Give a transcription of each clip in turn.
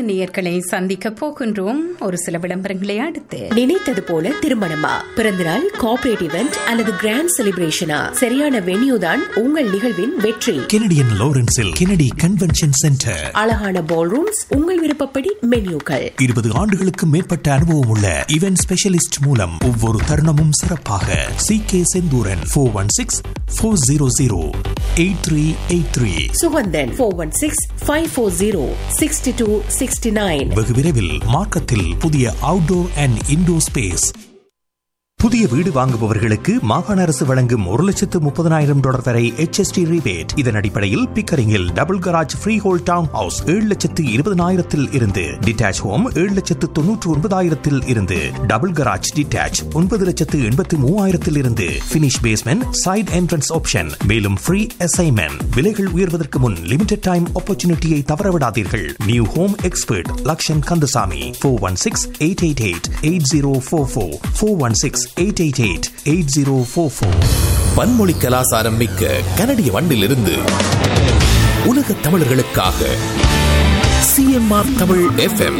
நேயர்களை சந்திக்க போகின்றோம் ஒரு சில விளம்பரங்களை அடுத்து நினைத்தது போல திருமணமா பிறந்தநாள் கார்ப்பரேட் இவெண்ட் அல்லது கிராண்ட் செலிப்ரேஷனா சரியான வென்யூ தான் உங்கள் நிகழ்வின் வெற்றி கெனடியன் லாரன்ஸில் கெனடி கன்வென்ஷன் சென்டர் அழகான பால் ரூம்ஸ் உங்கள் விருப்பப்படி மென்யூக்கள் இருபது ஆண்டுகளுக்கு மேற்பட்ட அனுபவம் உள்ள இவென்ட் ஸ்பெஷலிஸ்ட் மூலம் ஒவ்வொரு தருணமும் சிறப்பாக C K Senthooran four one six four zero zero eight three eight three Suganthan four one six five four zero sixty two sixty nine வெகு விரைவில் மார்க்கத்தில் புதிய அவுட்டோர் அண்ட் இன்டோர் ஸ்பேஸ் புதிய வீடு வாங்குபவர்களுக்கு மாகாண அரசு வழங்கும் ஒரு லட்சத்து முப்பதனாயிரம் டாலர் வரை HST rebate இதன் அடிப்படையில் பிக்கரிங்கில் double garage freehold townhouse ஏழு லட்சத்து இருபதனாயிரத்தில் இருந்து டிட்டாச் ஹோம் ஏழு லட்சத்து தொன்னூற்று ஒன்பதாயிரத்தில் இருந்து டபுள் கராஜ் டிட்டாச் ஒன்பது லட்சத்து எண்பத்து மூவாயிரத்தில் இருந்து finish basement side entrance option மேலும் ஃப்ரீ அசைன்மெண்ட் விலைகள் உயர்வதற்கு முன் லிமிடெட் டைம் ஆப்பர்ச்சுனிட்டியை தவறவிடாதீர்கள் new home expert Lakshan Kandasamy four one six eight eight eight eight zero four four four one six eight eight eight eight zero four four பன்மொழி கலாசாரம் மிக்க கனடிய வண்டிலிருந்து உலக தமிழர்களுக்காக சிஎம்ஆர் தமிழ் எஃப்எம்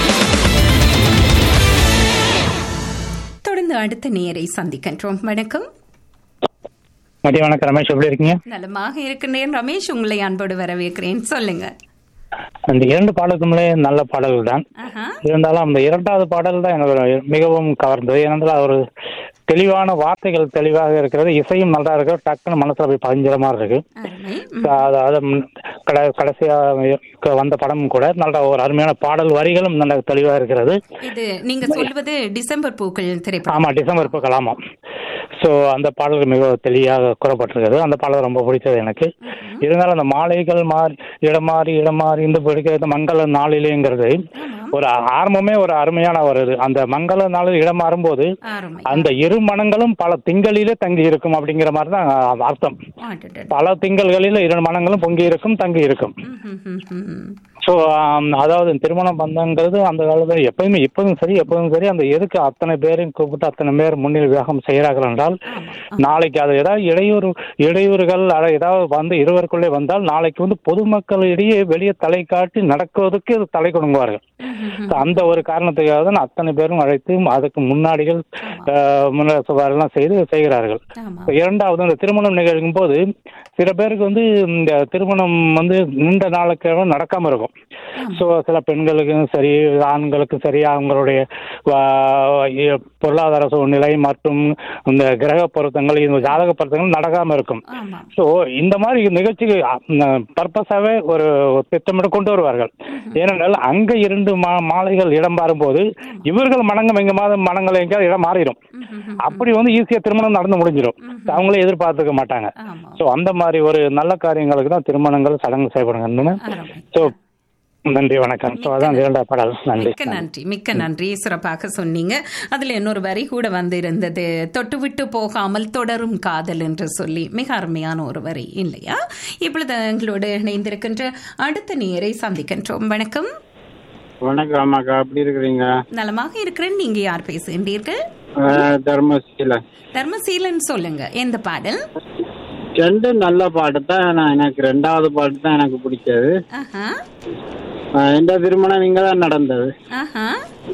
தொடர்ந்து அடுத்த நேயரை சந்திக்கின்றோம் வணக்கம் மதிய வணக்கம் ரமேஷ் எப்படி இருக்கீங்க நலமாக இருக்கின்றேன் ரமேஷ் உங்களை அன்போடு வரவேற்கிறேன் சொல்லுங்க அந்த இரண்டு பாடல்களுமே நல்ல பாடல்கள் தான் ஆஹா. இருந்தாலும் அந்த இரண்டாவது பாடல் தான் எனக்கு மிகவும் கவர்ந்தது ஏனென்றால் அது ஒரு தெளிவான வார்த்தைகள் தெளிவாக இருக்கிறது இசையும் நல்லா இருக்கு டக்குன்னு மனசுல போய் பதிஞ்சிற மாதிரி இருக்கு அருமை அது அது ம், கட- கடைசியா க- வந்த படமும் கூட நல்ல ஒரு அருமையான பாடல் வரிகளும் நல்ல தெளிவாக இருக்கிறது இது நீங்க சொல்வது டிசம்பர் பூக்கள் திரைப்படம் ஆமா டிசம்பர் இப்போ கலாமா ஸோ அந்த பாடல்கள் மிக தெளிவாக கூறப்பட்டிருக்கிறது அந்த பாடல் ரொம்ப பிடிச்சது எனக்கு இருந்தாலும் அந்த மாலைகள் மாறி இடம் மாறி இடம் மாறி இந்த பிடிக்கிறது மங்கள நாளிலேங்கிறது ஒரு ஆரம்பமே ஒரு அருமையான ஒரு இது அந்த மங்கள நாளில் இடம் மாறும்போது அருமை அந்த இரு மனங்களும் பல திங்களிலே தங்கி இருக்கும் அப்படிங்கிற மாதிரி தான் அர்த்தம் ஆடடட. பல திங்கள்களில் இரு மனங்களும் பொங்கி இருக்கும் தங்கி இருக்கும் ம், ம், ம், ம். ஸோ அதாவது திருமண பந்தங்கிறது அந்த காலத்தில் எப்பயுமே இப்போதும் சரி எப்போதும் சரி அந்த எதுக்கு அத்தனை பேரையும் கூப்பிட்டு அத்தனை பேர் முன்னில் விவாகம் செய்கிறார்கள் என்றால் நாளைக்கு அது ஏதாவது இடையூறு இடையூறுகள் அட ஏதாவது வந்து இருவருக்குள்ளே வந்தால் நாளைக்கு வந்து பொதுமக்களிடையே வெளியே தலை காட்டி நடக்குவதற்கு இது தலை கொடுங்குவார்கள் So, அந்த ஒரு காரணத்துக்காக தான் அத்தனை பேரும் அழைத்து அதுக்கு முன்னாடிகள் முன்னெல்லாம் செய்து செய்கிறார்கள் ஆமா இப்ப இரண்டாவது இந்த திருமணம் நிகழ்க்கும் போது சில பேருக்கு வந்து இந்த திருமணம் வந்து நீண்ட நாளுக்கு நடக்காம இருக்கும் ஸோ சில பெண்களுக்கும் சரி ஆண்களுக்கும் சரி அவங்களுடைய வா- இ- பொருளாதார சூழ்நிலை மற்றும் இந்த கிரக பொருத்தங்கள் இந்த ஜாதக பொருத்தங்கள் நடக்காம இருக்கும் ஆமா ஸோ இந்த மாதிரி நிகழ்ச்சிக்கு பர்பஸாவே ஒரு திட்டமிட்டு கொண்டு வருவார்கள் ஏனென்றால் அங்க இரண்டு மா மாலைகள் இடம் மாறும்போது இவர்கள் மனங்கம் எங்க மாதம் மனங்கள் எங்கேயாவது இடம் மாறிடும் அப்படி வந்து ஈஸியா திருமணம் நடந்து முடிஞ்சிடும் அவங்களே எதிர்பார்த்துக்க மாட்டாங்க ஆமா ஸோ அந்த மாதிரி ஒரு நல்ல காரியங்களுக்கு தான் திருமணங்கள் சடங்கு செய்யப்படுங்க அருமை ஸோ நன்றி வணக்கம் ஸோ அதான் இரண்டாவது பாடல் நன்றி மிக்க நன்றி மிக்க நன்றி சிறப்பாக சொன்னீங்க அதுல இன்னொரு வரி கூட வந்து இருந்தது தொட்டு விட்டு போகாமல் தொடரும் காதல் என்று சொல்லி மிக அருமையான ஒரு வரி இல்லையா இப்பொழுது எங்களோடு இணைந்திருக்கின்ற அடுத்த நேரை சந்திக்கின்றோம் வணக்கம் வணக்கம் அம்மாக்கா எப்படி இருக்கிறீங்க நலமாக இருக்கிறேன் நீங்க யார் பேசுகின்றீர்கள் அஹ், தர்மசீல தர்மசீலன் சொல்லுங்க எந்த பாடல் ரெண்டு நல்ல பாட்டு தான் நான் எனக்கு ரெண்டாவது பாட்டு தான் எனக்கு பிடிச்சது ஆஹா அஹ், இந்த திருமணம் இங்க தான் நடந்தது ஆஹா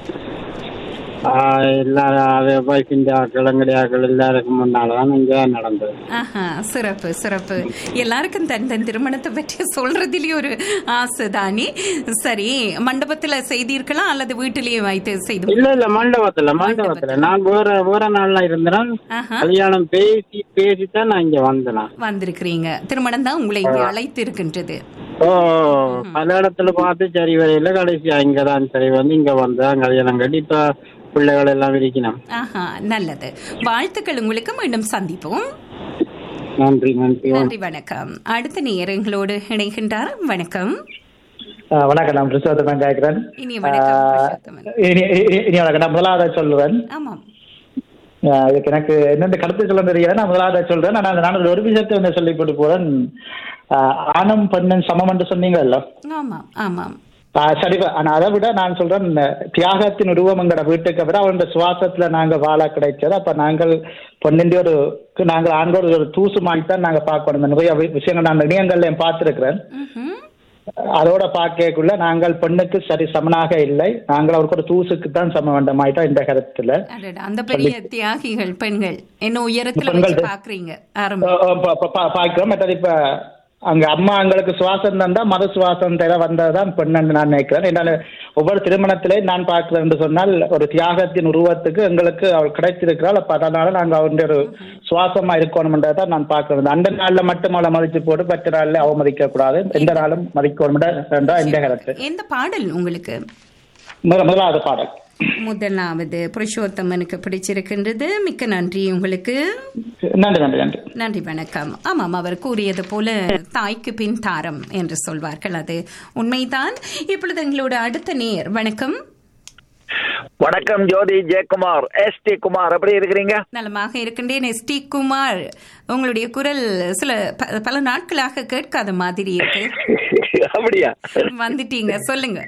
அஹ், எல்லா வைஃபிൻ്റെ ஆக்கள் எங்கடைய ஆக்கள் எல்லாருக்கும் முன்னால தான் இங்க தான் நடந்தது ஆஹா சிறப்பு சிறப்பு எல்லாருக்கும் தன் தன் திருமணத்தை பற்றி சொல்றதுலயே ஒரு ஆசை தானே சரி மண்டபத்துல செய்தீர்களா அல்லது வீட்டிலேயே வைத்து செய்து இல்ல இல்ல மண்டபத்துல மண்டபத்துல நான் வேற வேற நாள்ல இருந்தேன் ஆஹா கல்யாணம் பேசி பேசி தான் நான் இங்க வந்தேன் வந்திருக்கிறீங்க திருமணம் தான் உங்களை இங்கே அழைத்து இருக்கின்றது ஓ பல இடத்துல பார்த்து சரி வரையில கடைசியா இங்க தான் சரி வந்து இங்க வந்தேன் கல்யாணம் கட்டி இப்ப பிள்ளைகள் எல்லாம் இருக்கணும் ஆஹா நல்லது வாழ்த்துக்கள் உங்களுக்கு மீண்டும் சந்திப்போம் நன்றி நன்றி நன்றி வணக்கம் அடுத்த நேரங்களோடு இணைகின்றார் வணக்கம் ஆஹ் வணக்கம் நான் புருஷோத்தமன் கேட்கிறேன் இனிய வணக்கம் புருஷோத்தமன். இனி இனி- இனி வணக்கம் நான் முதலாவதா சொல்லுவேன் ஆமாம் ஆஹ் இதுக்கு எனக்கு என்னென்ன கருத்துக்கள் தெரியல நான் முதலாவதா சொல்றேன் நான் நான் ஒரு விஷயத்தை வந்து சொல்லி போட்டு போறேன் ஆஹ் ஆணும் பெண்ணும் சமம் என்று சொன்னீங்கல்ல ஆமாம் ஆமாம் ஆஹ் சரி ஆனா அதை விட நான் சொல்றேன் இந்த தியாகத்தின் உருவம் எங்கட வீட்டுக்கு விட அவருடைய சுவாசத்துல நாங்க வாழ கிடைச்சது அப்ப நாங்கள் பொண்ணின் ஒரு நாங்கள் ஆண்கள் ஒரு தூசு தான் நாங்க பார்க்கணும் இந்த நிறைய வி- விஷயங்கள் நான் இணையங்கள்ல பார்த்திருக்கிறேன் ம்ஹும். அதோட பார்க்கக்குள்ள நாங்கள் பெண்ணுக்கு சரி சமனாக இல்லை நாங்கள் அவருக்கு ஒரு தூசுக்கு தான் சம வேண்டமாயிட்டோம் இந்த கருத்துல அடடா, அந்த பெரிய தியாகிகள் பெண்கள் என்ன உயரத்துல பெண்கள் வச்சு பாக்குறீங்க ஆரம்பம் அஹ் அஹ் பா- பா- பா- பார்க்கிறோம் மற்றது இப்ப அங்க அம்மா எங்களுக்கு சுவாசம் தந்தா மறு சுவாசம் தர வந்ததுதான் பெண்ணு நான் நினைக்கிறேன் என்னால ஒவ்வொரு திருமணத்திலே நான் பார்க்கிறேன் என்று சொன்னால் ஒரு தியாகத்தின் உருவத்துக்கு எங்களுக்கு அவள் கிடைத்திருக்கிறாள் அப்ப அதனால நாங்க அவருடைய ஒரு சுவாசமா இருக்கணும்ன்றதான் நான் பார்க்கிறேன் அந்த நாள்ல மட்டும் அவளை மதிச்சு போட்டு மற்ற நாள்ல அவமதிக்க கூடாது எந்த நாளும் மதிக்கணும் என்ற இந்த கருத்து எந்த பாடல் உங்களுக்கு முதல் முதலாவது பாடல் முதலாவது புருஷோத்தமனுக்கு பிடிச்சிருக்கின்றது மிக்க நன்றி உங்களுக்கு நன்றி நன்றி நன்றி நன்றி வணக்கம் ஆமாம் அவர் கூறியது போல தாய்க்கு பின் தாரம் என்று சொல்வார்கள் அது உண்மைதான் இப்பொழுது எங்களோட அடுத்த நேர் வணக்கம் வணக்கம் ஜோதி ஜெயக்குமார் எஸ் டி குமார் எப்படி இருக்கிறீங்க நலமாக இருக்கின்றேன் எஸ் டி குமார் உங்களுடைய குரல் சில ப- பல நாட்களாக கேட்காத மாதிரி இருக்கு அப்படியா வந்துட்டீங்க சொல்லுங்க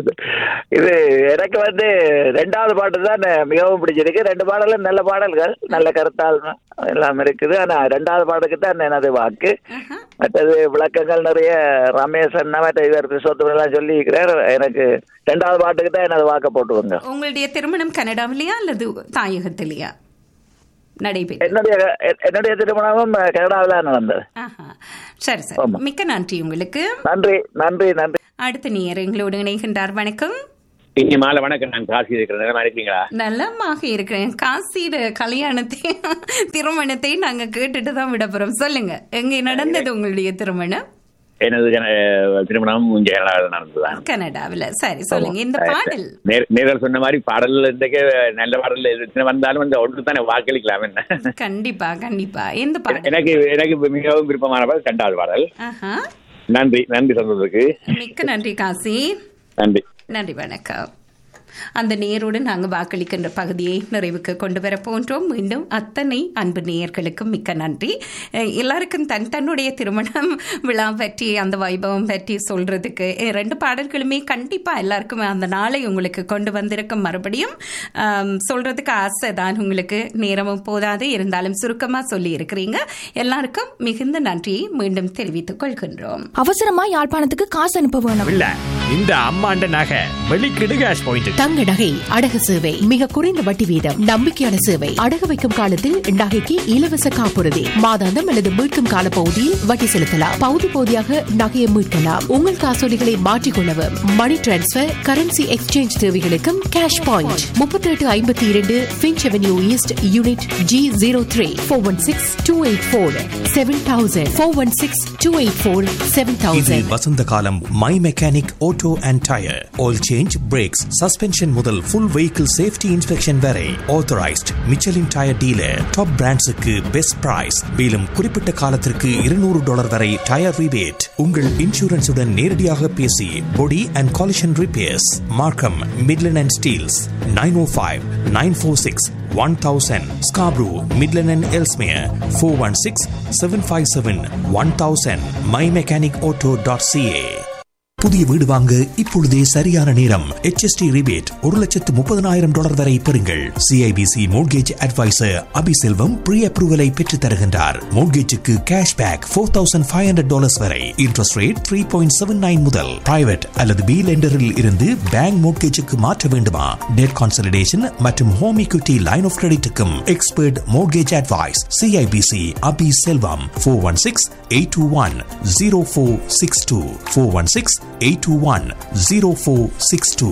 இது எனக்கு வந்து ரெண்டாவது பாட்டு தான் மிகவும் பிடிச்சிருக்கு ரெண்டு பாடலும் நல்ல பாடல்கள் நல்ல கருத்தால் எல்லாம் இருக்குது ஆனா ரெண்டாவது பாட்டுக்கு தான் எனது வாக்கு மற்றது விளக்கங்கள் நிறைய ரமேஷ் அண்ணா மற்ற இவர் பிசோத்து எல்லாம் சொல்லி இருக்கிறார் எனக்கு ரெண்டாவது பாட்டுக்கு தான் எனது வாக்க போட்டுவாங்க உங்களுடைய திருமணம் கனடாவிலேயா அல்லது தாயகத்திலேயா நடைபெற்று என்னுடைய என்னுடைய திருமணமும் கனடாவில் தான் நடந்தது ஆஹா. சரி சரி ஆமா. மிக்க நன்றி உங்களுக்கு நன்றி நன்றி நன்றி அடுத்த நேர் எங்களோடு இணைகின்றார் வணக்கம் இனி மாலை வணக்கம் நான் காசி இருக்கிறேன் நல்லா இருக்கீங்களா நலமாக இருக்கிறேன் காசியில கல்யாணத்தை திருமணத்தை நாங்க கேட்டுட்டு தான் விட போறோம் சொல்லுங்க எங்க நடந்தது உங்களுடைய திருமணம் எனது ஜன- அஹ் திருமணம் இங்கே கனடாவில் நடந்ததுதான் கனடாவில் சரி சொல்லுங்க இந்த பாடல் நேர்- நேர்கள் சொன்ன மாதிரி பாடல் இன்றைக்கு நல்ல பாடல் எத்தனை வந்தாலும் அந்த ஒன்று தானே வாக்களிக்கலாம் என்ன கண்டிப்பா கண்டிப்பா எந்த பாடல் எனக்கு எனக்கு மிகவும் விருப்பமான பாடல் ரெண்டாவது பாடல் ஆஹா நன்றி நன்றி சொன்னதுக்கு மிக்க நன்றி காசி நன்றி நன்றி வணக்கம் அந்த நேரோடு நாங்கள் வாக்களிக்கின்ற பகுதியை நிறைவுக்கு கொண்டு வர போன்றோம் மீண்டும் அத்தனை அன்பு நேயர்களுக்கும் மிக்க நன்றி அஹ் எல்லாருக்கும் தன் தன்னுடைய திருமணம் விழா பற்றி அந்த வைபவம் பற்றி சொல்றதுக்கு அஹ் ரெண்டு பாடல்களுமே கண்டிப்பா எல்லாருக்குமே அந்த நாளை உங்களுக்கு கொண்டு வந்திருக்கும் மறுபடியும் ஆம், சொல்றதுக்கு ஆசை தான் உங்களுக்கு நேரமும் போதாது இருந்தாலும் சுருக்கமா சொல்லி இருக்கிறீங்க எல்லாருக்கும் மிகுந்த நன்றியை மீண்டும் தெரிவித்துக் கொள்கின்றோம் அவசரமா யாழ்ப்பாணத்துக்கு காசு அனுப்ப வேணும் இல்ல இந்த அம்மாண்ட நகை வெளிக்கிடு கேஷ் பாயிண்ட் தங்க நகை அடகு சேவை மிக குறைந்த வட்டி வீதம் நம்பிக்கையான சேவை அடகு வைக்கும் காலத்தில் நகைக்கு இலவச காப்புறுதி மாதாந்தம் அல்லது மீட்கும் கால பகுதியில் வட்டி செலுத்தலாம் பகுதி பகுதியாக நகையை மீட்கலாம் உங்கள் காசோலிகளை மாற்றிக்கொள்ளவும் மணி டிரான்ஸ்பர் கரன்சி எக்ஸ்சேஞ்ச் தேவைகளுக்கும் கேஷ் பாயிண்ட் முப்பத்தி எட்டு ஐம்பத்தி இரண்டு Finch avenue east unit G zero three four one six two eight four seven thousand four one six two eight four seven இது தௌசண்ட் வசந்த காலம் my mechanic auto and tyre oil change brakes suspension முதல் full vehicle safety inspection வரை authorised Michelin tyre dealer top பிராண்ட்ஸுக்கு best price மேலும் குறிப்பிட்ட காலத்திற்கு இருநூறு டாலர் வரை டயர் ரிபேட் உங்கள் இன்சூரன்ஸுடன் நேரடியாக பேசி body and collision repairs Markham Midland and Steeles nine O five nine four six one thousand Scarborough Midland and Ellesmere four one six seven five seven one thousand my mechanic auto dot CA புதிய வீடு வாங்க இப்பொழுதே சரியான நேரம் HST rebate ஒரு லட்சத்து முப்பதனாயிரம் dollar வரை பெறுங்கள் CIBC mortgage advisor Abiselvam pre அப்ரூவலை பெற்றுத் தருகின்றார் மோட்கேஜுக்கு cash back four thousand five hundred dollars வரை interest rate three point seven nine முதல் பிரைவேட் அல்லது பி லெண்டரில் இருந்து பேங்க் மோட்கேஜுக்கு மாற்ற வேண்டுமா டெட் கான்சல்டேஷன் மற்றும் ஹோம் equity லைன் ஆஃப் கிரெடிட்டுக்கும் expert mortgage advice CIBC Abi Selvam four one six eight two one zero four six two four one six eight two one zero four six two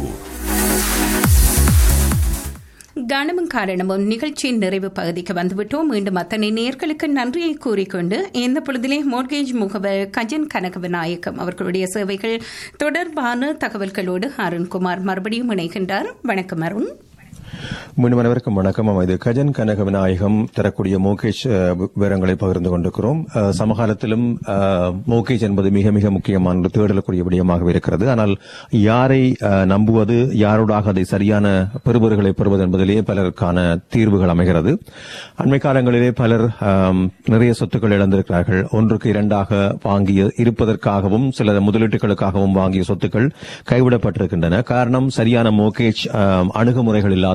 கனமும் காரணமும் நிகழ்ச்சியின் நிறைவு பகுதிக்கு வந்துவிட்டோம் மீண்டும் அத்தனை நேர்களுக்கு நன்றியை கூறிக்கொண்டு இந்த பொழுதிலே மோர்கேஜ் முகவர் கஜன் கனகவிநாயகம் அவர்களுடைய சேவைகள் தொடர்பான தகவல்களோடு அருண்குமார் மறுபடியும் இணைகின்றார் வணக்கம் அருண் மீண்டும் அனைவருக்கும் வணக்கம் ஆமாம், இது கஜன் கனக விநாயகம் தரக்கூடிய மோகேஜ் அஹ், வி- விவரங்களை பகிர்ந்து கொண்டிருக்கிறோம் அஹ், சமகாலத்திலும் அஹ், மோகேஜ் என்பது மிக மிக முக்கியமான ஒரு தேடலுக்குரிய விடயமாக இருக்கிறது ஆனால் யாரை அஹ், நம்புவது யாரோடாக அதை சரியான பெறுபவர்களை பெறுவது என்பதிலேயே பலருக்கான தீர்வுகள் அமைகிறது அண்மை காலங்களிலே பலர் ஆம், நிறைய சொத்துக்கள் இழந்திருக்கிறார்கள் ஒன்றுக்கு இரண்டாக வாங்கிய இருப்பதற்காகவும் சில முதலீட்டுகளுக்காகவும் வாங்கிய சொத்துக்கள் கைவிடப்பட்டிருக்கின்றன காரணம் சரியான மோகேஜ் ஆம், அணுகுமுறைகள் இல்லாதது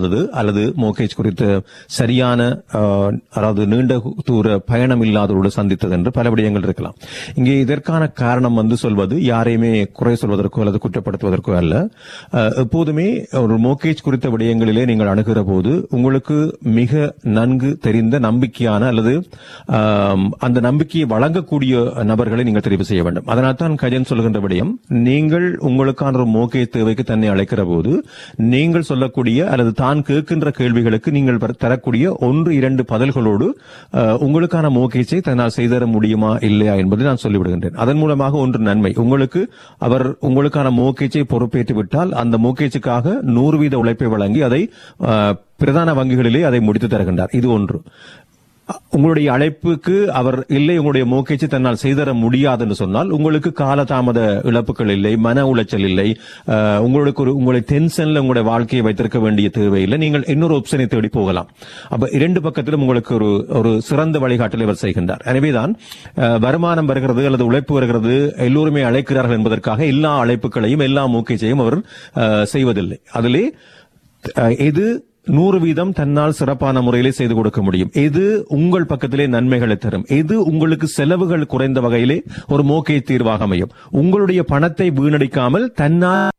இல்லாதது அல்லது மோகேஜ் குறித்த சரியான அஹ், அதாவது நீண்ட தூர பயணம் இல்லாதவரோடு சந்தித்தது என்று பல விடயங்கள் இருக்கலாம் இங்கே இதற்கான காரணம் வந்து சொல்வது யாரையுமே குறை சொல்வதற்கோ அல்லது குற்றப்படுத்துவதற்கோ அல்ல அஹ், எப்போதுமே ஒரு மோகேஜ் குறித்த விடயங்களிலே நீங்கள் அணுகிற போது உங்களுக்கு மிக நன்கு தெரிந்த நம்பிக்கையான அல்லது ஆம், அந்த நம்பிக்கையை வழங்கக்கூடிய நபர்களை நீங்கள் தெரிவு செய்ய வேண்டும் அதனால் தான் கஜன் சொல்கின்ற விடயம் நீங்கள் உங்களுக்கான ஒரு மோகேஜ் தேவைக்கு தன்னை அழைக்கிற போது நீங்கள் சொல்லக்கூடிய அல்லது தான் கேட்கின்ற கேள்விகளுக்கு நீங்கள் வர- தரக்கூடிய ஒன்று இரண்டு பதில்களோடு அஹ், உங்களுக்கான மோகேஜை தன்னால் செய்தர முடியுமா இல்லையா என்பதை நான் சொல்லிவிடுகின்றேன் அதன் மூலமாக ஒன்று நன்மை உங்களுக்கு அவர் உங்களுக்கான மோகேஜை பொறுப்பேற்று விட்டால் அந்த மோகேஜுக்காக நூறு வீத உழைப்பை வழங்கி அதை அஹ், பிரதான வங்கிகளிலே அதை முடித்து தருகின்றார் இது ஒன்று உங்களுடைய அழைப்புக்கு அவர் இல்லை உங்களுடைய மோகேச்சு தன்னால் செய்தர முடியாது என்று சொன்னால் உங்களுக்கு காலதாமத இழப்புகள் இல்லை மன உளைச்சல் இல்லை அஹ், உங்களுக்கு ஒரு உங்களுடைய டென்ஷன்ல உங்களுடைய வாழ்க்கையை வைத்திருக்க வேண்டிய தேவையில்லை நீங்கள் இன்னொரு ஆப்ஷனை தேடி போகலாம் அப்ப இரண்டு பக்கத்திலும் உங்களுக்கு ஒரு ஒரு சிறந்த வழிகாட்டலை அவர் செய்கின்றார் எனவேதான் அஹ், வருமானம் வருகிறது அல்லது உழைப்பு வருகிறது எல்லோருமே அழைக்கிறார்கள் என்பதற்காக எல்லா அழைப்புகளையும் எல்லா மோகேச்சையும் அவர் அஹ், செய்வதில்லை அதிலே அஹ், எது நூறு வீதம் தன்னால் சிறப்பான முறையிலே செய்து கொடுக்க முடியும் எது உங்கள் பக்கத்திலே நன்மைகளை தரும் எது உங்களுக்கு செலவுகள் குறைந்த வகையிலே ஒரு மோக்கை தீர்வாக அமையும் உங்களுடைய பணத்தை வீணடிக்காமல் தன்னால்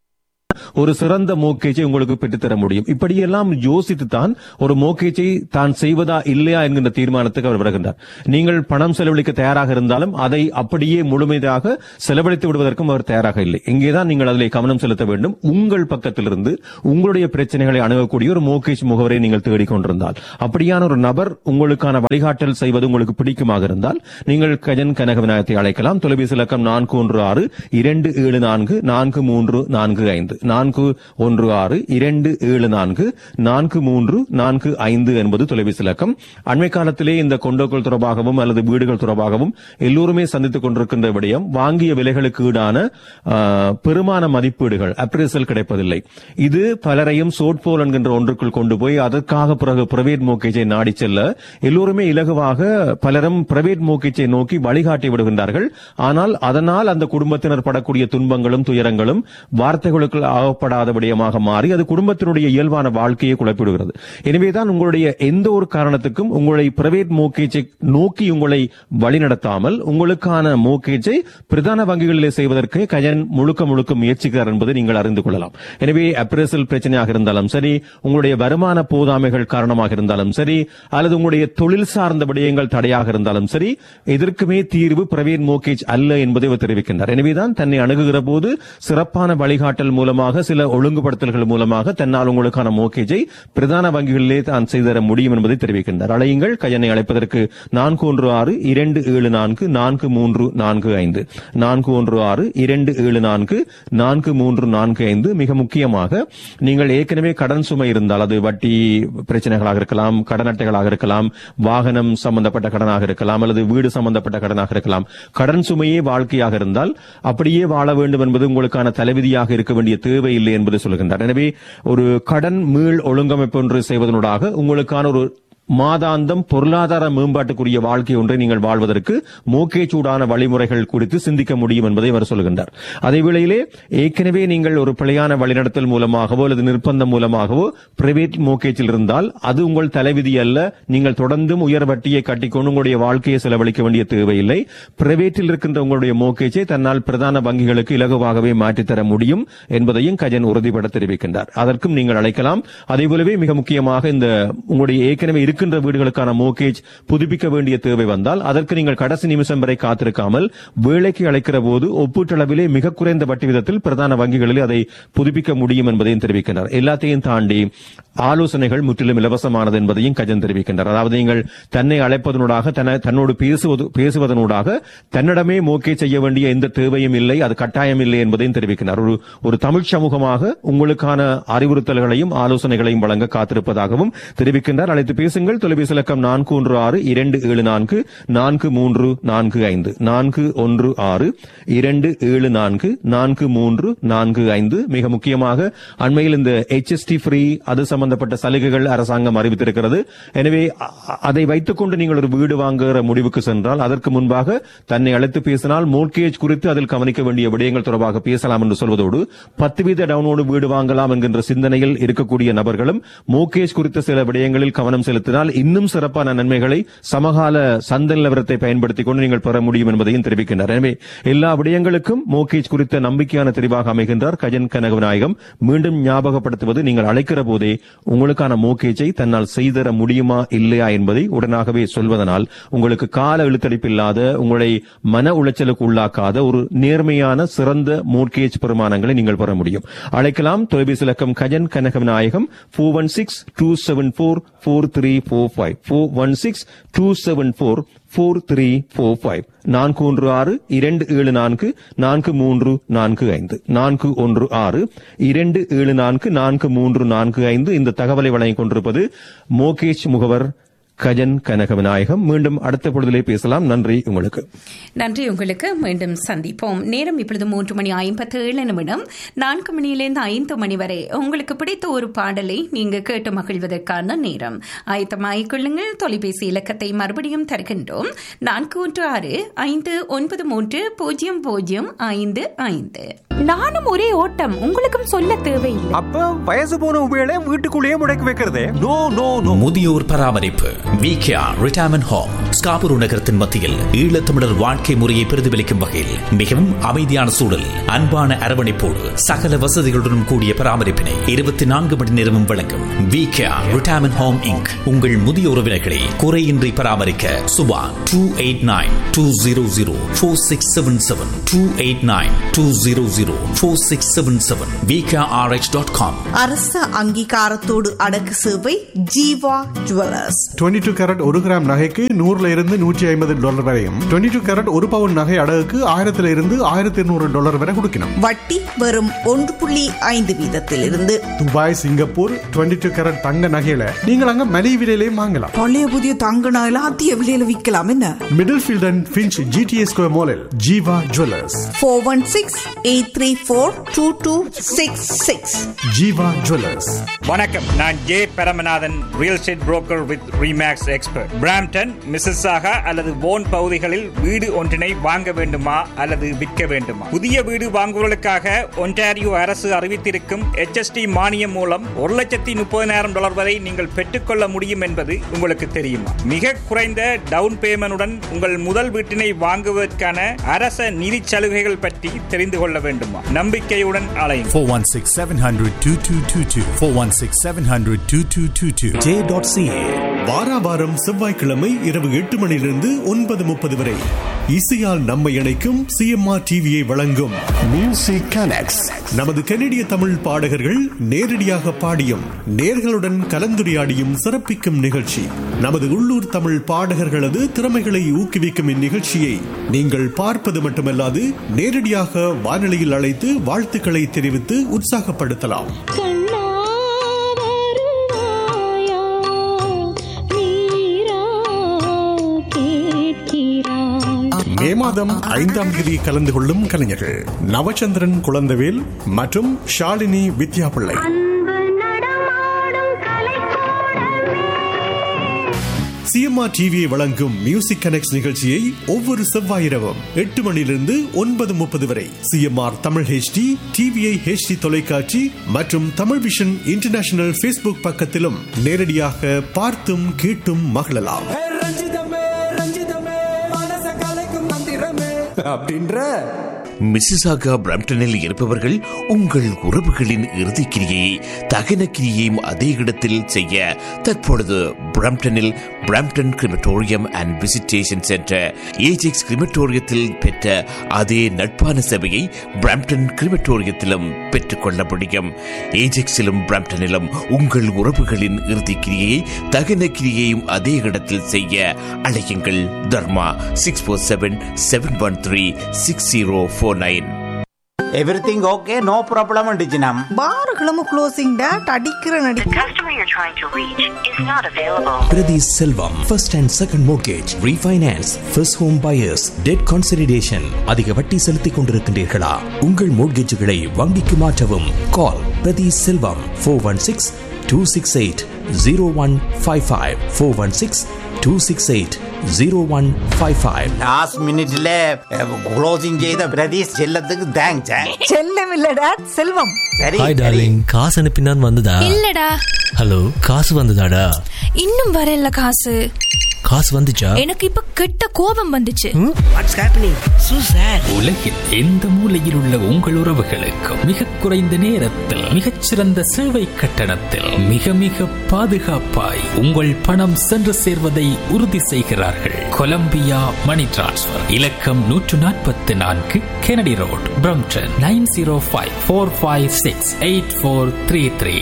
ஒரு சிறந்த மோக்கேஜை உங்களுக்கு பெற்றுத்தர முடியும் இப்படியெல்லாம் யோசித்து தான் ஒரு மோக்கேஜை தான் செய்வதா இல்லையா என்கின்ற தீர்மானத்துக்கு அவர் வருகின்றார் நீங்கள் பணம் செலவழிக்க தயாராக இருந்தாலும் அதை அப்படியே முழுமையாக செலவழித்து விடுவதற்கும் அவர் தயாராக இல்லை இங்கேதான் நீங்கள் அதிலே கவனம் செலுத்த வேண்டும் உங்கள் பக்கத்திலிருந்து உங்களுடைய பிரச்சனைகளை அணுகக்கூடிய ஒரு மோக்கேஜ் முகவரை நீங்கள் தேடிக்கொண்டிருந்தால் அப்படியான ஒரு நபர் உங்களுக்கான வழிகாட்டல் செய்வது உங்களுக்கு பிடிக்குமாக இருந்தால் நீங்கள் கஜன் கனக விநாயகத்தை அழைக்கலாம் தொலைபேசி இலக்கம் நான்கு ஒன்று ஆறு இரண்டு ஏழு நான்கு நான்கு மூன்று நான்கு ஐந்து நான்கு ஒன்று ஆறு இரண்டு ஏழு நான்கு நான்கு மூன்று நான்கு ஐந்து என்பது தொலைபேசி இலக்கம் அண்மை காலத்திலே இந்த கொண்டோக்கள் தொடர்பாகவும் அல்லது வீடுகள் தொடர்பாகவும் எல்லோருமே சந்தித்துக் கொண்டிருக்கின்ற விடயம் வாங்கிய விலைகளுக்கு ஈடான ஆ, பெருமான மதிப்பீடுகள் அப்ரேசல் கிடைப்பதில்லை இது பலரையும் சோட்போல் என்கின்ற ஒன்றுக்குள் கொண்டு போய் அதற்காக பிறகு பிரைவேட் மோக்கேஜை நாடி செல்ல எல்லோருமே இலகுவாக பலரும் பிரைவேட் மோக்கேஜை நோக்கி வழிகாட்டி விடுகின்றார்கள் ஆனால் அதனால் அந்த குடும்பத்தினர் படக்கூடிய துன்பங்களும் துயரங்களும் வார்த்தைகளுக்குள் ஆகப்படாத விடயமாக மாறி அது குடும்பத்தினுடைய இயல்பான வாழ்க்கையை குழப்பிவிடுகிறது எனவேதான் உங்களுடைய எந்த ஒரு காரணத்துக்கும் உங்களை பிரைவேட் மோக்கேஜை நோக்கி உங்களை வழிநடத்தாமல் உங்களுக்கான மோக்கேஜை பிரதான வங்கிகளிலே செய்வதற்கு கஜன் முழுக்க முழுக்க முயற்சிக்கிறார் என்பதை நீங்கள் அறிந்து கொள்ளலாம் எனவே அப்ரேசல் பிரச்சனையாக இருந்தாலும் சரி உங்களுடைய வருமான போதாமைகள் காரணமாக இருந்தாலும் சரி அல்லது உங்களுடைய தொழில் சார்ந்த விடயங்கள் தடையாக இருந்தாலும் சரி எதற்குமே தீர்வு பிரைவேட் மோக்கேஜ் அல்ல என்பதை அவர் தெரிவிக்கின்றார் எனவேதான் தன்னை அணுகுகிற போது சிறப்பான வழிகாட்டல் மூலமாக சில ஒழுங்குபடுத்தல்கள் மூலமாக தன்னால் உங்களுக்கான மோக்கேஜை பிரதான வங்கிகளிலே தான் செய்தர முடியும் என்பதை தெரிவிக்கின்றார் அழையுங்கள் கஜனை அழைப்பதற்கு நான்கு ஒன்று ஆறு இரண்டு ஏழு நான்கு நான்கு மூன்று நான்கு ஐந்து நான்கு ஒன்று ஆறு இரண்டு ஏழு நான்கு நான்கு மூன்று நான்கு ஐந்து மிக முக்கியமாக நீங்கள் ஏற்கனவே கடன் சுமை இருந்தால் அது வட்டி பிரச்சனைகளாக இருக்கலாம் கடன் அட்டைகளாக இருக்கலாம் வாகனம் சம்பந்தப்பட்ட கடனாக இருக்கலாம் அல்லது வீடு சம்பந்தப்பட்ட கடனாக இருக்கலாம் கடன் சுமையே வாழ்க்கையாக இருந்தால் அப்படியே வாழ வேண்டும் என்பது உங்களுக்கான தலைவிதியாக இருக்க வேண்டிய தேவை இல்லை என்பதை சொல்கின்றார் எனவே ஒரு கடன் மீள் ஒழுங்கமைப்பு ஒன்று செய்வதனூடாக உங்களுக்கான ஒரு மாதாந்தம் பொருளாதார மேம்பாட்டுக்குரிய வாழ்க்கை ஒன்றை நீங்கள் வாழ்வதற்கு மோக்கே சூடான வழிமுறைகள் குறித்து சிந்திக்க முடியும் என்பதை அவர் சொல்கின்றார் அதே வேளையிலே ஏற்கனவே நீங்கள் ஒரு பிழையான வழிநடத்தல் மூலமாகவோ அல்லது நிர்பந்தம் மூலமாகவோ பிரைவேட் மோக்கேஜில் இருந்தால் அது உங்கள் தலைவிதி அல்ல நீங்கள் தொடர்ந்தும் உயர் வட்டியை கட்டிக்கொண்டு உங்களுடைய வாழ்க்கையை செலவழிக்க வேண்டிய தேவையில்லை பிரைவேட்டில் இருக்கின்ற உங்களுடைய மோக்கேஜை தன்னால் பிரதான வங்கிகளுக்கு இலகுவாகவே மாற்றித்தர முடியும் என்பதையும் கஜன் உறுதிபட தெரிவிக்கின்றார் அதற்கும் நீங்கள் அழைக்கலாம் அதே போலவே மிக முக்கியமாக இந்த உங்களுடைய ஏற்கனவே இருக்கின்ற வீடுகளுக்கான மோகேஜ் புதுப்பிக்க வேண்டிய தேவை வந்தால் அதற்கு நீங்கள் கடைசி நிமிஷம் வரை காத்திருக்காமல் வேலைக்கு அழைக்கிற போது ஒப்பீட்டளவிலே மிக குறைந்த வட்டி விதத்தில் பிரதான வங்கிகளில் அதை புதுப்பிக்க முடியும் என்பதையும் தெரிவிக்கின்றனர் எல்லாத்தையும் தாண்டி ஆலோசனைகள் முற்றிலும் இலவசமானது என்பதையும் கஜன் தெரிவிக்கின்றார் அதாவது நீங்கள் தன்னை அழைப்பதனூடாக தன்னை- தன்னோடு பேசுவது பேசுவதனூடாக தன்னிடமே மோக்கே செய்ய வேண்டிய எந்த தேவையும் இல்லை அது கட்டாயம் இல்லை என்பதையும் தெரிவிக்கிறார் ஒரு ஒரு தமிழ் சமூகமாக உங்களுக்கான அறிவுறுத்தல்களையும் ஆலோசனைகளையும் வழங்க காத்திருப்பதாகவும் தெரிவிக்கின்றார் அழைத்து பேசுங்கள் அழையுங்கள் தொலைபேசி இலக்கம் நான்கு ஒன்று ஆறு இரண்டு ஏழு நான்கு நான்கு மூன்று நான்கு ஐந்து நான்கு ஒன்று ஆறு இரண்டு ஏழு நான்கு நான்கு மூன்று நான்கு ஐந்து மிக முக்கியமாக அண்மையில் இந்த HST ஃப்ரீ அது சம்பந்தப்பட்ட சலுகைகள் அரசாங்கம் அறிவித்திருக்கிறது எனவே அ- அ- அதை வைத்துக் கொண்டு நீங்கள் ஒரு வீடு வாங்குகிற முடிவுக்கு சென்றால் அதற்கு முன்பாக தன்னை அழைத்து பேசினால் மோர்கேஜ் குறித்து அதில் கவனிக்க வேண்டிய விடயங்கள் தொடர்பாக பேசலாம் என்று சொல்வதோடு பத்து வீத டவுனோடு வீடு வாங்கலாம் என்கின்ற சிந்தனையில் இருக்கக்கூடிய நபர்களும் மோர்கேஜ் குறித்த சில விடயங்களில் கவனம் செலுத்தினால் இன்னும் சிறப்பான நன்மைகளை சமகால சந்த நிலவரத்தை பயன்படுத்திக் கொண்டு நீங்கள் பெற முடியும் என்பதையும் தெரிவிக்கின்றனர் எனவே எல்லா விடயங்களுக்கும் மோர்கேஜ் குறித்த நம்பிக்கையான தெரிவாக அமைகின்றார் கஜன் கனகநாயகம் மீண்டும் ஞாபகப்படுத்துவது நீங்கள் அழைக்கிற போதே உங்களுக்கான மோர்கேஜை தன்னால் செய்தர முடியுமா இல்லையா என்பதை உடனாகவே சொல்வதனால் உங்களுக்கு கால இழுத்தடிப்பில்லாத உங்களை மன உளைச்சலுக்கு உள்ளாக்காத ஒரு நேர்மையான சிறந்த மோர்கேஜ் பெருமானங்களை நீங்கள் பெற முடியும் அழைக்கலாம் தொலைபேசி இலக்கம் Gajan Kanaganayagam four one six two seven four four three four five four one six two seven four four three four five நான்கு ஒன்று ஆறு இரண்டு ஏழு நான்கு நான்கு மூன்று நான்கு ஐந்து நான்கு ஒன்று ஆறு இரண்டு ஏழு நான்கு நான்கு மூன்று நான்கு ஐந்து இந்த தகவலை வழங்கிக் கொண்டிருப்பது மோகேஷ் முகவர் கஜன் கனக விநாயகம் மீண்டும் அடுத்த பொழுதிலே பேசலாம் நன்றி உங்களுக்கு நன்றி உங்களுக்கு மீண்டும் சந்திப்போம் நேரம் இப்பொழுது மூன்று மணி ஐம்பத்தி ஏழு நிமிடம் நான்கு மணியிலிருந்து ஐந்து மணி வரை உங்களுக்கு பிடித்த ஒரு பாடலை நீங்க கேட்டு மகிழ்வதற்கான நேரம் ஆயத்தமாகிக் கொள்ளுங்கள் தொலைபேசி இலக்கத்தை மறுபடியும் தருகின்றோம் நான்கு ஒன்று ஆறு ஐந்து ஒன்பது மூன்று பூஜ்ஜியம் பூஜ்ஜியம் ஐந்து ஐந்து நானும் ஒரே ஓட்டம் உங்களுக்கும் சொல்ல தேவையில்லை அப்ப வயசு போன உபயோக வீட்டுக்குள்ளேயே முடக்கி வைக்கிறதே நோ நோ நோ முதியோர் பராமரிப்பு விகேஆர் ரிட்டையர்மெண்ட் ஹோம் ஸ்காபூர் நகரத்தின் மத்தியில் ஈழத்தமிழர் வாழ்க்கை முறையை பிரதிபலிக்கும் வகையில் மிகவும் அமைதியான சூழல் அன்பான அரவணைப்போடு சகல வசதிகளுடன் கூடிய பராமரிப்பினை இருபத்தி நான்கு மணி நேரமும் வழங்கும் விகேஆர் ரிட்டையர்மெண்ட் ஹோம் இங்க் உங்கள் முதிய உறவினர்களை குறையின்றி பராமரிக்க Suba two eight nine two zero zero four six seven seven two eight nine two zero zero four six seven seven VKRH dot com அரச அங்கீகாரத்தோடு அடக்கு சேவை ஜீவா ஜுவல்லர்ஸ் 22 டூ கேரட் ஒரு கிராம் நகைக்கு நூறுல இருந்து நூற்றி ஐம்பது டாலர் வரையும் 22 டூ கேரட் ஒரு பவுன் நகை அடகுக்கு ஆயிரத்துல இருந்து ஆயிரத்தி இருநூறு டாலர் வரை கொடுக்கணும் வட்டி வெறும் ஒன்று புள்ளி ஐந்து வீதத்திலிருந்து துபாய் சிங்கப்பூர் 22 டூ கேரட் தங்க நகையில நீங்கள் அங்க மலிவு விலையிலையும் வாங்கலாம் பழைய புதிய தங்க நகையில அதிக விலையில விற்கலாம் என்ன Middlefield and Finch GTS square மாலில் Jeeva jewellers four one six eight three four two two six six Jeeva jewellers வணக்கம் நான் J Paramanathan real estate broker with Remax expert Brampton Mississauga அல்லது போன் பகுதிகளில் வீடு ஒன்றினை வாங்க வேண்டுமா அல்லது விற்க வேண்டுமா புதிய வீடு வாங்குவதற்காக ஒன்டாரியோ அரசு அறிவித்திருக்கும் HST மானியம் மூலம் ஒரு லட்சத்தி முப்பதினாயிரம் டாலர் வரை நீங்கள் பெற்றுக்கொள்ள முடியும் என்பது உங்களுக்கு தெரியுமா மிக குறைந்த டவுன் பேமெண்டுடன் உங்கள் முதல் வீட்டினை வாங்குவதற்கான அரச நிதி சலுகைகள் பற்றி தெரிந்து கொள்ள வேண்டுமா நம்பிக்கையுடன் அலையும் 416 700 2222. 416 700 2222. J.ca வாரா வாரம் செவ்வாய்க்கிழமை இரவு எட்டு மணியிலிருந்து ஒன்பது முப்பது வரை இசையால் நம்மை இணைக்கும் சிஎம்ஆர் டிவியை வழங்கும் மியூசிக் கனெக்ட்ஸ் நமது கனடிய தமிழ் பாடகர்கள் நேரடியாக பாடியும் நேர்களுடன் கலந்துரையாடியும் சிறப்பிக்கும் நிகழ்ச்சி நமது உள்ளூர் தமிழ் பாடகர்களது திறமைகளை ஊக்குவிக்கும் இந்நிகழ்ச்சியை நீங்கள் பார்ப்பது மட்டுமல்லாது நேரடியாக வானொலியில் அழைத்து வாழ்த்துக்களை தெரிவித்து உற்சாகப்படுத்தலாம் மே மாதம் ஐந்தாம் தேதி கலந்து கொள்ளும் கலைஞர்கள் நவச்சந்திரன் குழந்தவேல் மற்றும் ஷாலினி வித்யாபிள்ளை சிஎம்ஆர் டிவியை வழங்கும் மியூசிக் கனெக்ட் நிகழ்ச்சியை ஒவ்வொரு செவ்வாய் இரவும் எட்டு மணியிலிருந்து ஒன்பது முப்பது வரை CMR Tamil HD TVI HD தொலைக்காட்சி மற்றும் தமிழ் விஷன் இன்டர்நேஷனல் ஃபேஸ்புக் பக்கத்திலும் நேரடியாக பார்த்தும் கேட்டும் மகிழலாம் அப்படின்ற மிசிசாகா பிரம்டனில் இருப்பவர்கள் உங்கள் உறவுகளின் இறுதிக்கிரியை தகன கிரியையும் அதே இடத்தில் செய்ய தற்பொழுது பிரம்டனில் Brampton crematorium and visitation centre Ajax கிரிமட்டோரியத்தில் பெற்ற அதே நட்பான சேவையை பிரம்டன் கிரிமட்டோரியத்திலும் பெற்றுக்கொள்ள முடியும் ஏஜெக்ஸிலும் பிரம்டனிலும் உங்கள் உறவுகளின் இறுதிக்கிரியை தகன கிரியையும் அதே இடத்தில் செய்ய அழையுங்கள் Dharma six four seven seven one three six zero four nine everything okay no problem டிச்சினம் பாருகளும் க்ளோசிங் டேட் அடிக்கிற நடி Priti Selvam, first and second mortgage, refinance, first home buyers, debt consolidation. அதிக வட்டி செலுத்திக் கொண்டிருக்கின்றீர்களா உங்கள் மோட்கேஜுகளை வங்கிக்கு மாற்றவும் call Prathi Selvam four one six two six eight zero one five five four one six two six eight zero one five five last மினிட்ல closing செய்த பிரதீஷ் செல்லத்துக்கு thanks செல்லம் இல்ல டேட் செல்வம் சரி ஹாய் டார்லிங் காசு அனுப்பினான் வந்ததா இல்லடா ஹலோ காசு வந்ததாடா இன்னும் வரல காசு காசு வந்துச்சா எனக்கு இப்ப கெட்ட கோபம் வந்துச்சு வாட்ஸ் ஹேப்பனிங் சோ சார் உலகில் எந்த மூலையில் உள்ள உங்கள் உறவுகளுக்கும் மிக குறைந்த நேரத்தில் மிகச்சிறந்த சேவை கட்டணத்தில் மிக மிக பாதுகாப்பாய் உங்கள் பணம் சென்று சேர்வதை உறுதி செய்கிறார்கள் கொலம்பியா மணி டிரான்ஸ்ஃபர் இலக்கம் நூற்று நாற்பத்தி நான்கு Kennedy road Brampton nine zero five four five six eight four three three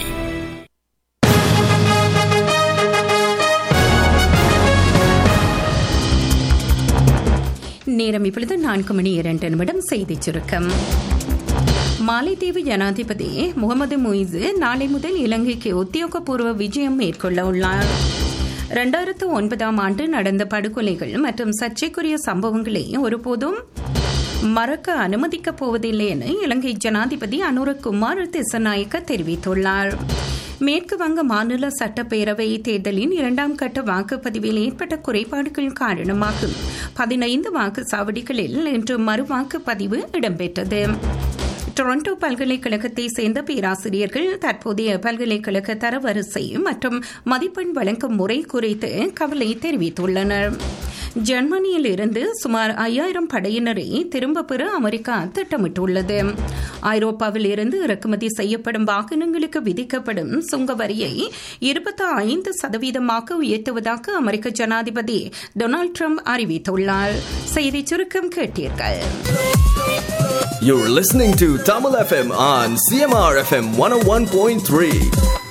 நேரம் இப்பொழுது நான்கு மணி இரண்டு நிமிடம் செய்திச் சுருக்கம் மாலைத்தீவு ஜனாதிபதி முகமது முயிசு நாளை முதல் இலங்கைக்கு உத்தியோகபூர்வ விஜயம் மேற்கொள்ள உள்ளார் இரண்டாயிரத்து ஒன்பதாம் ஆண்டு நடந்த படுகொலைகள் மற்றும் சர்ச்சைக்குரிய சம்பவங்களை ஒருபோதும் மறக்க அனுமதிக்கப் போவதில்லை என இலங்கை ஜனாதிபதி அனுரகுமார் திசநாயக்க தெரிவித்துள்ளார் மேற்கு வங்க மாநில சட்டப்பேரவை தேர்தலின் இரண்டாம் கட்ட வாக்குப்பதிவில் ஏற்பட்ட குறைபாடுகள் காரணமாக பதினைந்து வாக்குச்சாவடிகளில் இன்று மறு வாக்குப்பதிவு இடம்பெற்றது டொரண்டோ பல்கலைக்கழகத்தை சேர்ந்த பேராசிரியர்கள் தற்போதைய பல்கலைக்கழக தரவரிசை மற்றும் மதிப்பெண் வழங்கும் முறை குறித்து கவலை தெரிவித்துள்ளனர் ஜெர்மனியில் இருந்து சுமார் ஐயாயிரம் படையினரை திரும்ப பெற அமெரிக்கா திட்டமிட்டுள்ளது ஐரோப்பாவில் இருந்து இறக்குமதி செய்யப்படும் வாகனங்களுக்கு விதிக்கப்படும் சுங்க வரியை இருபத்தி ஐந்து சதவீதமாக உயர்த்துவதாக அமெரிக்க ஜனாதிபதி டொனால்டு ட்ரம்ப் அறிவித்துள்ளார் செய்தி சுருக்கம் கேட்டீர்கள் You're listening to Tamil FM on CMR FM 101.3.